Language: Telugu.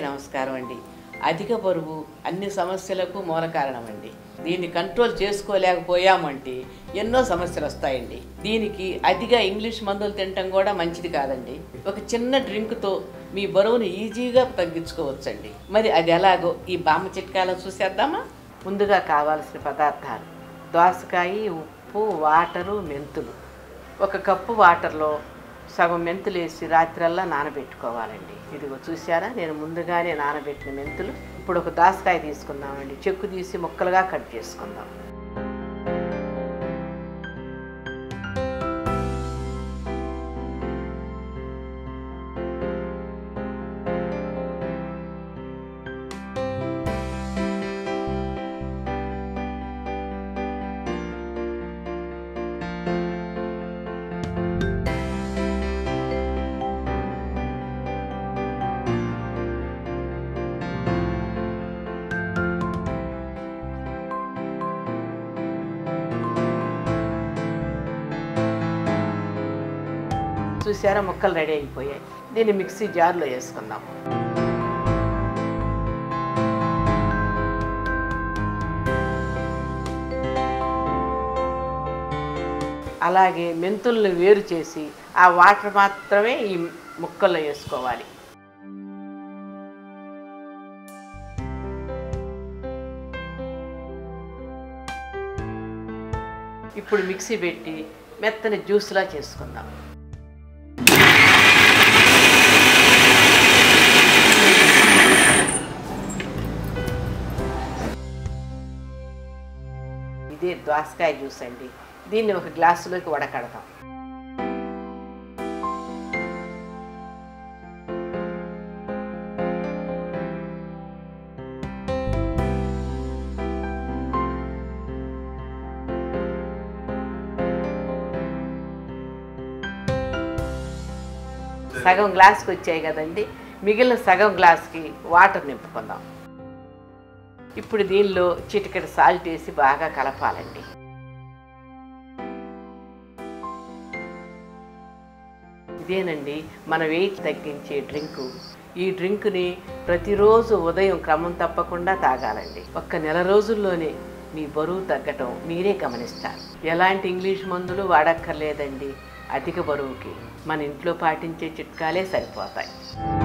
నమస్కారం అండి అధిక బరువు అన్ని సమస్యలకు మూల కారణం అండి దీన్ని కంట్రోల్ చేసుకోలేకపోయామంటే ఎన్నో సమస్యలు వస్తాయండి దీనికి అధిక ఇంగ్లీష్ మందులు తినటం కూడా మంచిది కాదండి ఒక చిన్న డ్రింక్తో మీ బరువును ఈజీగా తగ్గించుకోవచ్చండి మరి అది ఎలాగో ఈ బామ్మ చిట్కాలో చూసేద్దామా ముందుగా కావాల్సిన పదార్థాలు దోసకాయ ఉప్పు వాటరు మెంతులు ఒక కప్పు వాటర్లో సగం మెంతులు వేసి రాత్రల్లా నానబెట్టుకోవాలండి ఇదిగో చూసారా నేను ముందుగానే నానబెట్టిన మెంతులు ఇప్పుడు ఒక దాసకాయ తీసుకుందామండి చెక్కు తీసి ముక్కలుగా కట్ చేసుకుందాం చూసారా ముక్కలు రెడీ అయిపోయాయి దీన్ని మిక్సీ జార్లో వేసుకుందాం అలాగే మెంతుల్ని వేరు చేసి ఆ వాటర్ మాత్రమే ఈ ముక్కల్లో వేసుకోవాలి ఇప్పుడు మిక్సీ పెట్టి మెత్తని జ్యూస్లా చేసుకుందాం ఇదే దోసకాయ జ్యూస్ అండి దీన్ని ఒక గ్లాసులోకి వడకడతాం సగం గ్లాస్కి వచ్చాయి కదండి మిగిలిన సగం గ్లాస్కి వాటర్ నింపుకుందాం ఇప్పుడు దీనిలో చిటికెడు సాల్ట్ వేసి బాగా కలపాలండి ఇదేనండి మన వెయిట్ తగ్గించే డ్రింకు ఈ డ్రింక్ని ప్రతిరోజు ఉదయం క్రమం తప్పకుండా తాగాలండి ఒక్క నెల రోజుల్లోనే మీ బరువు తగ్గటం మీరే గమనిస్తారు ఎలాంటి ఇంగ్లీష్ మందులు వాడక్కర్లేదండి అధిక బరువుకి మన ఇంట్లో పాటించే చిట్కాలే సరిపోతాయి